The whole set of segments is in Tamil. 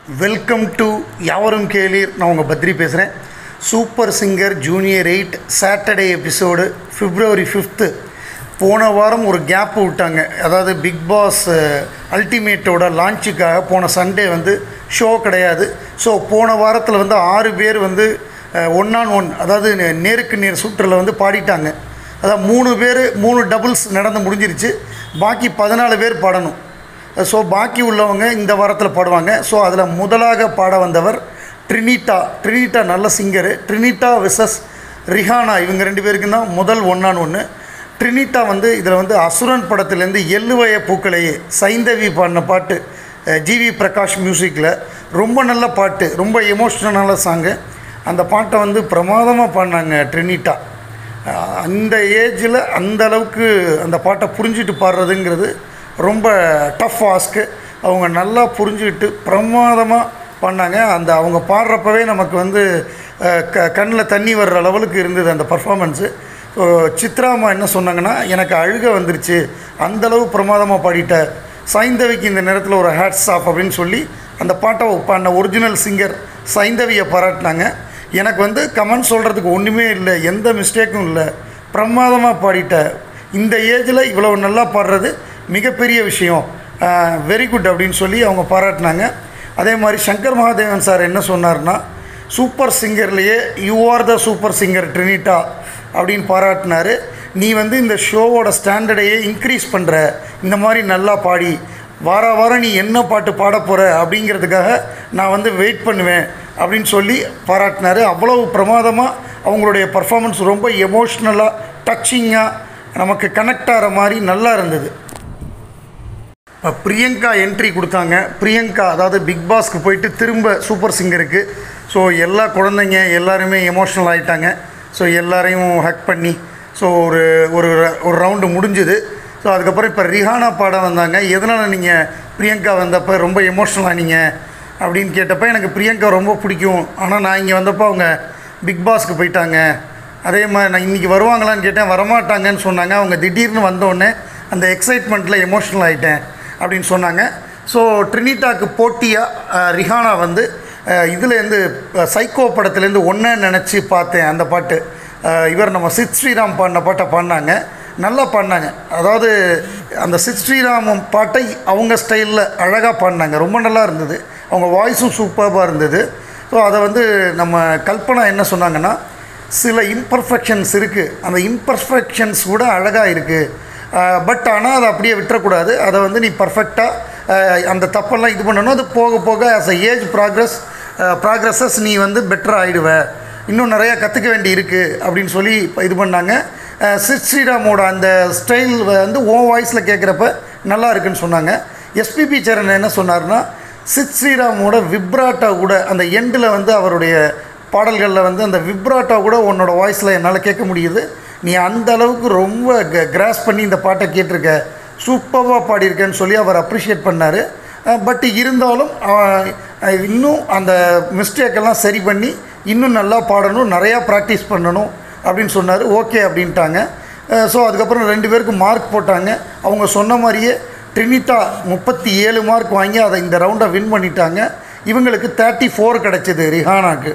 வெல்கம் டு யாவரும் கேளீர் நான் உங்கள் பத்ரி பேசுகிறேன் super singer junior eight Saturday episode February fifth போன வாரம் ஒரு கேப் விட்டாங்க அதாவது பிக் பாஸ் அல்டிமேட்டோட லான்ச்சுக்காக போன சண்டே வந்து ஷோ கிடையாது ஸோ போன வாரத்தில் வந்து ஆறு பேர் வந்து ஒன் ஆன் ஒன் அதாவது நே- நேருக்கு நேர் சுற்றில் வந்து பாடிட்டாங்க அதாவது மூணு பேர் மூணு டபுள்ஸ் நடந்து முடிஞ்சிருச்சு பாக்கி பதினாலு பேர் பாடணும் ஸோ பாக்கி உள்ளவங்க இந்த வாரத்தில் பாடுவாங்க ஸோ அதில் முதலாக பாட வந்தவர் ட்ரினிட்டா ட்ரினிட்டா நல்ல சிங்கரு ட்ரினிட்டா விசஸ் ரிஹானா இவங்க ரெண்டு பேருக்கு தான் முதல் ஒன்னான் ஒன்று ட்ரினிட்டா வந்து இதில் வந்து அசுரன் படத்துலேருந்து எள்ளுவய பூக்களையே சைந்தவி பாடின பாட்டு அஹ், ஜிவி பிரகாஷ் மியூசிக்கில் ரொம்ப நல்ல பாட்டு ரொம்ப எமோஷ்னலான சாங்கு அந்த பாட்டை வந்து பிரமாதமாக பாடினாங்க ட்ரினிட்டா அஹ், அந்த ஏஜில் அந்த அளவுக்கு அந்த பாட்டை புரிஞ்சுட்டு பாடுறதுங்கிறது ரொம்ப டஃப் ஆஸ்க்கு அவங்க நல்லா புரிஞ்சுக்கிட்டு பிரமாதமாக பண்ணாங்க அந்த அவங்க பாடுறப்பவே நமக்கு வந்து அஹ், க கண்ணில் தண்ணி வர்ற லெவலுக்கு இருந்தது அந்த பர்ஃபார்மன்ஸு ஸோ சித்ராமா என்ன சொன்னாங்கன்னா எனக்கு அழுக வந்துருச்சு அந்தளவு பிரமாதமாக பாடிட்ட சைந்தவிக்கு இந்த நேரத்தில் ஒரு ஹேட்ஸ் ஆஃப் அப்படின்னு சொல்லி அந்த பாட்டை பாடின ஒரிஜினல் சிங்கர் சைந்தவியை பாராட்டினாங்க எனக்கு வந்து கமெண்ட் சொல்கிறதுக்கு ஒன்றுமே இல்லை எந்த மிஸ்டேக்கும் இல்லை பிரமாதமாக பாடிட்ட இந்த ஏஜில் இவ்வளவு நல்லா பாடுறது மிகப்பெரிய விஷயம் வெரி குட் அப்படின்னு சொல்லி அவங்க பாராட்டினாங்க அதே மாதிரி சங்கர் மகாதேவன் சார் என்ன சொன்னார்னா சூப்பர் சிங்கர்லேயே you are the super singer ட்ரினிட்டா அப்படின்னு பாராட்டினாரு நீ வந்து இந்த ஷோவோட ஸ்டாண்டர்டையே இன்க்ரீஸ் பண்ணுற இந்த மாதிரி நல்லா பாடி வார வாரம் நீ என்ன பாட்டு பாட போகிற அப்படிங்கிறதுக்காக நான் வந்து வெயிட் பண்ணுவேன் அப்படின்னு சொல்லி பாராட்டினாரு அவ்வளவு பிரமாதமாக அவங்களுடைய பர்ஃபார்மன்ஸ் ரொம்ப எமோஷ்னலாக டச்சிங்காக நமக்கு கனெக்ட் ஆகிற மாதிரி நல்லா இருந்தது இப்போ பிரியங்கா என்ட்ரி கொடுத்தாங்க பிரியங்கா அதாவது பிக் பாஸ்க்கு போயிட்டு திரும்ப சூப்பர் சிங்கருக்கு ஸோ எல்லா குழந்தைங்க எல்லாருமே எமோஷ்னல் ஆகிட்டாங்க ஸோ எல்லாரையும் ஹக் பண்ணி ஸோ ஒரு ஒரு ஒரு ரவுண்டு முடிஞ்சுது ஸோ அதுக்கப்புறம் இப்போ ரிஹானா பாட வந்தாங்க எதனால் நீங்கள் பிரியங்கா வந்தப்போ ரொம்ப எமோஷ்னல் ஆனீங்க அப்படின்னு கேட்டப்போ எனக்கு பிரியங்கா ரொம்ப பிடிக்கும் ஆனால் நான் இங்கே வந்தப்போ அவங்க பிக் பாஸ்க்கு போயிட்டாங்க அதே மாதிரி நான் இன்றைக்கி வருவாங்களான்னு கேட்டேன் வரமாட்டாங்கன்னு சொன்னாங்க அவங்க திடீர்னு வந்தோடனே அந்த எக்ஸைட்மெண்ட்டில் எமோஷ்னல் ஆகிட்டேன் அப்படின்னு சொன்னாங்க ஸோ ட்ரினிட்டாக்கு போட்டியாக ரிஹானா வந்து இதுலேருந்து சைக்கோ படத்துலேருந்து ஒன்றை நினச்சி பார்த்தேன் அந்த பாட்டு அஹ், இவர் நம்ம சித் ஸ்ரீராம் பாடின பாட்டை பாடினாங்க நல்லா பாடினாங்க அதாவது அந்த சித் ஸ்ரீராமம் பாட்டை அவங்க ஸ்டைலில் அழகாக பாடினாங்க ரொம்ப நல்லா இருந்தது அவங்க வாய்ஸும் சூப்பராக இருந்தது ஸோ அதை வந்து நம்ம கல்பனா என்ன சொன்னாங்கன்னா சில இம்பர்ஃபெக்ஷன்ஸ் இருக்குது அந்த இம்பர்ஃபெக்ஷன்ஸ் கூட அழகாக இருக்குது பட் ஆனால் அதை அப்படியே விட்டுறக்கூடாது அதை வந்து நீ பர்ஃபெக்டாக அந்த தப்பெல்லாம் இது பண்ணணும் அது போக போக as a age progress progresses நீ வந்து பெட்டர் ஆகிடுவ இன்னும் நிறையா கற்றுக்க வேண்டி இருக்குது அப்படின்னு சொல்லி இப்ப இது பண்ணாங்க அஹ், சித் ஸ்ரீராமோட அந்த ஸ்டைல் வந்து ஓ வாய்ஸில் கேட்குறப்ப நல்லா இருக்குன்னு சொன்னாங்க எஸ்பிபி சரண் என்ன சொன்னார்னா சித் ஸ்ரீராமோட விப்ராட்டா கூட அந்த எண்டில் வந்து அவருடைய பாடல்களில் வந்து அந்த விப்ராட்டா கூட உன்னோட வாய்ஸில் என்னால் கேட்க முடியுது நீ அந்த அளவுக்கு ரொம்ப கிராஸ் பண்ணி இந்த பாட்டை கேட்டிருக்க சூப்பராக பாடியிருக்கேன்னு சொல்லி அவர் அப்ரிஷியேட் பண்ணார் பட் இருந்தாலும் அஹ், இன்னும் அந்த மிஸ்டேக்கெல்லாம் சரி பண்ணி இன்னும் நல்லா பாடணும் நிறையா ப்ராக்டிஸ் பண்ணணும் அப்படின்னு சொன்னார் ஓகே அப்படின்ட்டாங்க ஸோ அதுக்கப்புறம் ரெண்டு பேருக்கு மார்க் போட்டாங்க அவங்க சொன்ன மாதிரியே ட்ரினிட்டா முப்பத்தி ஏழு மார்க் வாங்கி அதை இந்த ரவுண்டை வின் பண்ணிட்டாங்க இவங்களுக்கு தேர்ட்டி ஃபோர் கிடச்சிது ரிஹானாக்கு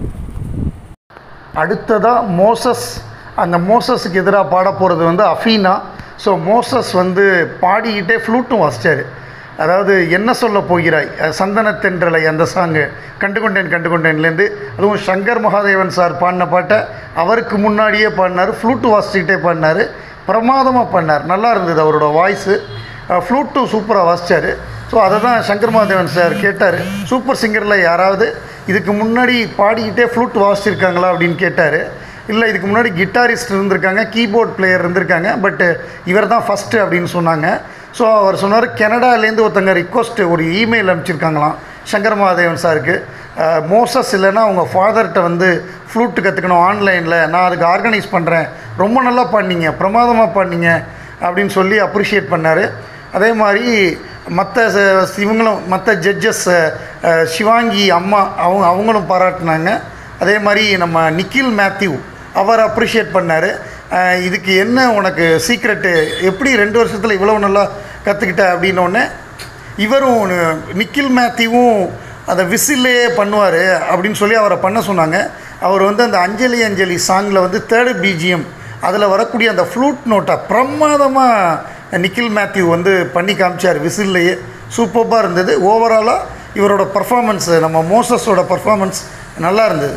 அடுத்ததாக மோசஸ் அந்த மோசஸுக்கு எதிராக பாட போகிறது வந்து அஃபீனா ஸோ மோசஸ் வந்து பாடிக்கிட்டே ஃப்ளூட்டும் வாசிச்சார் அதாவது என்ன சொல்ல போகிறாய் அஹ் சந்தனத்தென்றலை அந்த சாங்கு கண்டுகொண்டேன் கண்டுகொண்டேன்லேருந்து அதுவும் சங்கர் மகாதேவன் சார் பாடின பாட்டை அவருக்கு முன்னாடியே பாடினார் ஃப்ளூட்டு வாசிச்சுக்கிட்டே பாடினார் பிரமாதமாக பண்ணார் நல்லா இருந்தது அவரோட வாய்ஸு ஃப்ளூட்டும் சூப்பராக வாசித்தார் ஸோ அதை தான் சங்கர் மகாதேவன் சார் கேட்டார் சூப்பர் சிங்கரில் யாராவது இதுக்கு முன்னாடி பாடிக்கிட்டே ஃப்ளூட் வாசிச்சிருக்காங்களா அப்படின்னு கேட்டார் இல்லை இதுக்கு முன்னாடி கிட்டாரிஸ்ட் இருந்திருக்காங்க கீபோர்ட் பிளேயர் இருந்திருக்காங்க பட்டு இவர் தான் ஃபஸ்ட்டு அப்படின்னு சொன்னாங்க ஸோ அவர் சொன்னார் கனடாலேருந்து ஒருத்தங்க ரிக்வஸ்ட்டு ஒரு இமெயில் அனுப்பிச்சிருக்காங்களாம் சங்கர் மகாதேவன் சாருக்கு அஹ், மோசஸ் இல்லைன்னா அவங்க ஃபாதர்கிட்ட வந்து ஃப்ளூட்டு கற்றுக்கணும் ஆன்லைனில் நான் அதுக்கு ஆர்கனைஸ் பண்ணுறேன் ரொம்ப நல்லா பண்ணீங்க பிரமாதமாக பண்ணீங்க அப்படின்னு சொல்லி அப்ரிஷியேட் பண்ணார் அதே மாதிரி மற்ற இவங்களும் மற்ற ஜட்ஜஸ் சிவாங்கி அம்மா அவங்க அவங்களும் பாராட்டினாங்க அதே மாதிரி நம்ம நிக்கில் மேத்யூ அவர் அப்ரிஷியேட் பண்ணார் இதுக்கு என்ன உனக்கு சீக்ரெட்டு எப்படி ரெண்டு வருஷத்தில் இவ்வளோ நல்லா கற்றுக்கிட்ட அப்படின்னோடனே இவரும் நிக்கில் மேத்யூவும் அதை விசில்லையே பண்ணுவார் அப்படின்னு சொல்லி அவரை பண்ண சொன்னாங்க அவர் வந்து அந்த அஞ்சலி அஞ்சலி சாங்கில் வந்து தேர்டு பிஜிஎம் அதில் வரக்கூடிய அந்த ஃப்ளூட் நோட்டை பிரமாதமாக நிக்கில் மேத்யூ வந்து பண்ணி காமிச்சார் விசில்லையே சூப்பராக இருந்தது ஓவராலாக இவரோட பர்ஃபார்மன்ஸு நம்ம மோசஸோட பர்ஃபார்மன்ஸ் நல்லா இருந்தது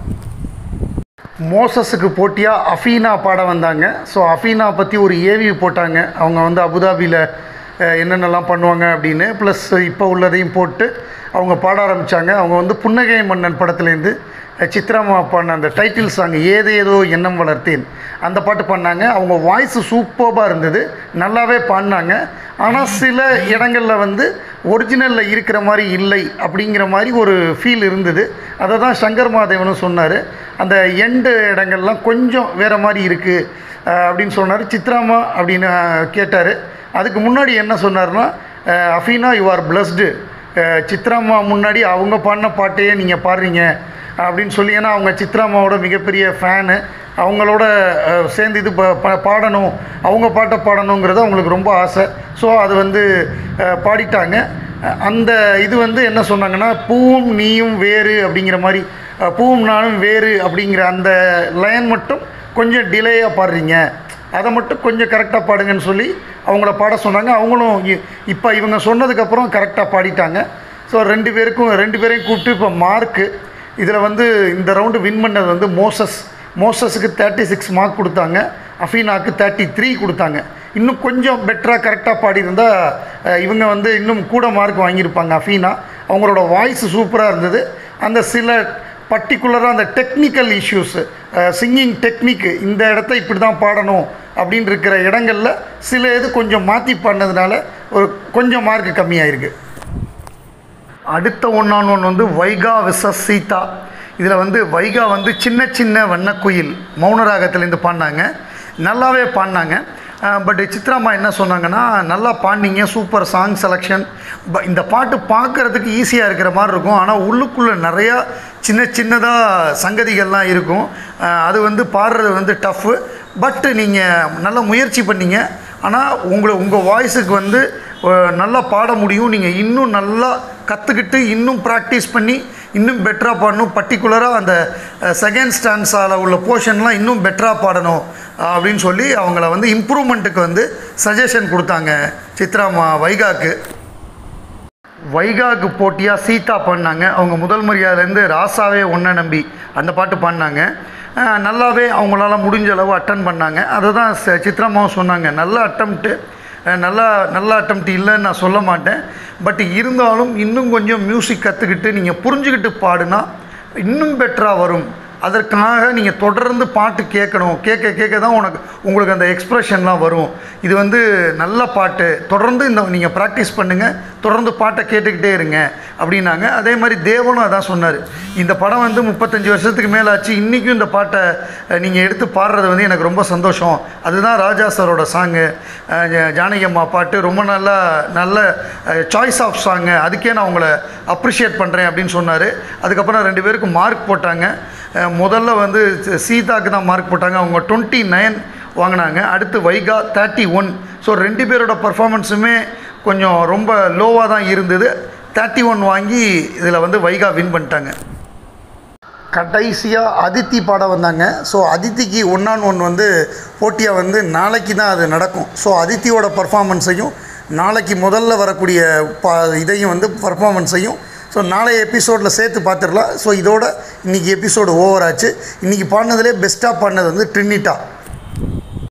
மோசஸுக்கு போட்டியாக அஃபீனா பாட வந்தாங்க ஸோ அஃபீனா பற்றி ஒரு ஏவி போட்டாங்க அவங்க வந்து அபுதாபியில் அஹ், என்னென்னலாம் பண்ணுவாங்க அப்படின்னு ப்ளஸ் இப்போ உள்ளதையும் போட்டு அவங்க பாட ஆரம்பித்தாங்க அவங்க வந்து புன்னகை மன்னன் படத்துலேருந்து அஹ், சித்ராமா பாடின அந்த டைட்டில் சாங் ஏதேதோ எண்ணம் வளர்த்தேன் அந்த பாட்டு பண்ணாங்க அவங்க வாய்ஸ் சூப்பராக இருந்தது நல்லாவே பாடினாங்க ஆனால் சில இடங்களில் வந்து ஒரிஜினலில் இருக்கிற மாதிரி இல்லை அப்படிங்கிற மாதிரி ஒரு ஃபீல் இருந்தது அதை தான் சங்கர் மாதேவனும் சொன்னார் அந்த எண்டு இடங்கள்லாம் கொஞ்சம் வேறு மாதிரி இருக்குது அப்படின்னு சொன்னார் சித்ராமா அப்படின்னு கேட்டார் அதுக்கு முன்னாடி என்ன சொன்னார்னா ah, Afina you are blessed சித்ராமா முன்னாடி அவங்க பாடின பாட்டையே நீங்கள் பாடுறீங்க அப்படின்னு சொல்லி ஏன்னா அவங்க சித்ராமாவோட மிகப்பெரிய ஃபேனு அவங்களோட அஹ், சேர்ந்து இது ப- ப- பாடணும் அவங்க பாட்டை பாடணுங்கிறது அவங்களுக்கு ரொம்ப ஆசை ஸோ அது வந்து அஹ், பாடிட்டாங்க அஹ், அந்த இது வந்து என்ன சொன்னாங்கன்னா பூவும் நீயும் வேறு அப்படிங்கிற மாதிரி அஹ், பூவும் நானும் வேறு அப்படிங்கிற அந்த லைன் மட்டும் கொஞ்சம் டிலேயாக பாடுறீங்க அதை மட்டும் கொஞ்சம் கரெக்டாக பாடுங்கன்னு சொல்லி அவங்கள பாட சொன்னாங்க அவங்களும் இ- இப்போ இவங்க சொன்னதுக்கப்புறம் கரெக்டாக பாடிட்டாங்க ஸோ ரெண்டு பேருக்கும் ரெண்டு பேரையும் கூப்பிட்டு இப்போ மார்க்கு இதில் வந்து இந்த ரவுண்டு வின் பண்ணது வந்து மோசஸ் மோசஸுக்கு தேர்ட்டி சிக்ஸ் மார்க் கொடுத்தாங்க அஃபீனாக்கு தேர்ட்டி த்ரீ கொடுத்தாங்க இன்னும் கொஞ்சம் பெட்டராக கரெக்டாக பாடியிருந்தா அஹ், இவங்க வந்து இன்னும் கூட மார்க் வாங்கியிருப்பாங்க அஃபீனா அவங்களோட வாய்ஸ் சூப்பராக இருந்தது அந்த சில பர்டிகுலராக அந்த டெக்னிக்கல் இஷ்யூஸு சிங்கிங் டெக்னிக்கு இந்த இடத்த இப்படி தான் பாடணும் அப்படின்னு இருக்கிற இடங்களில் சில இது கொஞ்சம் மாற்றி பண்ணதுனால ஒரு கொஞ்சம் மார்க் கம்மியாயிருக்கு அடுத்த ஒன்றான் ஒன் வந்து வைகா விசஸ் சீதா இதில் வந்து வைகா வந்து சின்ன சின்ன வண்ணக்குயில் மௌனராகத்துலேருந்து பாடினாங்க நல்லாவே பாடினாங்க பட் சித்ராமா என்ன சொன்னாங்கன்னா நல்லா பாடினீங்க சூப்பர் சாங் செலெக்ஷன் இந்த பாட்டு பார்க்குறதுக்கு ஈஸியாக இருக்கிற மாதிரி இருக்கும் ஆனால் உள்ளுக்குள்ளே நிறையா சின்ன சின்னதாக சங்கதிகள்லாம் இருக்கும் அஹ் அது வந்து பாடுறது வந்து டஃப்பு பட்டு நீங்கள் நல்லா முயற்சி பண்ணீங்க ஆனால் உங்களை உங்கள் வாய்ஸுக்கு வந்து அஹ், நல்லா பாட முடியும் நீங்கள் இன்னும் நல்லா கற்றுக்கிட்டு இன்னும் ப்ராக்டிஸ் பண்ணி இன்னும் பெட்டராக பாடணும் பர்டிகுலராக அந்த செகண்ட் ஸ்டான்ஸால் உள்ள போர்ஷன்லாம் இன்னும் பெட்டராக பாடணும் அஹ், அப்படின்னு சொல்லி அவங்கள வந்து இம்ப்ரூவ்மெண்ட்டுக்கு வந்து சஜஷன் கொடுத்தாங்க சித்ராமா வைகாக்கு வைகாக்கு போட்டியாக சீதா பாடினாங்க அவங்க முதல் மரியாதைலேருந்து ராசாவே ஒன்றை நம்பி அந்த பாட்டு பாடினாங்க அஹ் நல்லாவே அவங்களால முடிஞ்ச அளவு அட்டன் பண்ணாங்க அதை தான் ச- சித்ராமாவும் சொன்னாங்க நல்ல அட்டம்ப்ட்டு நல்லா நல்ல அட்டம்ப்ட் இல்லைன்னு நான் சொல்ல மாட்டேன் பட் இருந்தாலும் இன்னும் கொஞ்சம் மியூசிக் கற்றுக்கிட்டு நீங்கள் புரிஞ்சுக்கிட்டு பாடுனா இன்னும் பெட்டராக வரும் அதற்காக நீங்கள் தொடர்ந்து பாட்டு கேட்கணும் கேட்க கேட்க தான் உனக்கு உங்களுக்கு அந்த எக்ஸ்ப்ரெஷன்லாம் வரும் இது வந்து நல்ல பாட்டு தொடர்ந்து இந்த நீங்கள் ப்ராக்டிஸ் பண்ணுங்கள் தொடர்ந்து பாட்டை கேட்டுக்கிட்டே இருங்க அப்படின்னாங்க அதே மாதிரி தேவனும் அதான் சொன்னார் இந்த படம் வந்து முப்பத்தஞ்சு வருஷத்துக்கு மேலே ஆச்சு இன்றைக்கும் இந்த பாட்டை நீங்கள் எடுத்து பாடுறது வந்து எனக்கு ரொம்ப சந்தோஷம் அதுதான் ராஜா சாரோட சாங்கு ஜானகி அம்மா பாட்டு ரொம்ப நல்லா நல்ல சாய்ஸ் ஆஃப் சாங்கு அதுக்கே நான் உங்களை அப்ரிஷியேட் பண்ணுறேன் அப்படின்னு சொன்னார் அதுக்கப்புறம் ரெண்டு பேருக்கு மார்க் போட்டாங்க அஹ் முதல்ல வந்து சி- சீதாக்கு தான் மார்க் போட்டாங்க அவங்க டுவெண்ட்டி நைன் வாங்கினாங்க அடுத்து வைகா தேர்ட்டி ஒன் ஸோ ரெண்டு பேரோட பர்ஃபார்மன்ஸுமே கொஞ்சம் ரொம்ப லோவாக தான் இருந்தது தேர்ட்டி ஒன் வாங்கி இதில் வந்து வைகா வின் பண்ணிட்டாங்க கடைசியாக அதித்தி பாட வந்தாங்க ஸோ அதித்திக்கு ஒன் ஆன் ஒன் வந்து போட்டியாக வந்து நாளைக்கு தான் அது நடக்கும் ஸோ அதித்தியோட பர்ஃபார்மன்ஸையும் நாளைக்கு முதல்ல வரக்கூடிய பா இதையும் வந்து பர்ஃபார்மன்ஸையும் ஸோ நாளைய எபிசோடில் சேர்த்து பார்த்துடலாம் ஸோ இதோட இன்றைக்கி எபிசோடு ஓவர் ஆச்சு இன்றைக்கி பாடினதுலே பெஸ்ட்டாக பாடினது வந்து ட்ரினிட்டா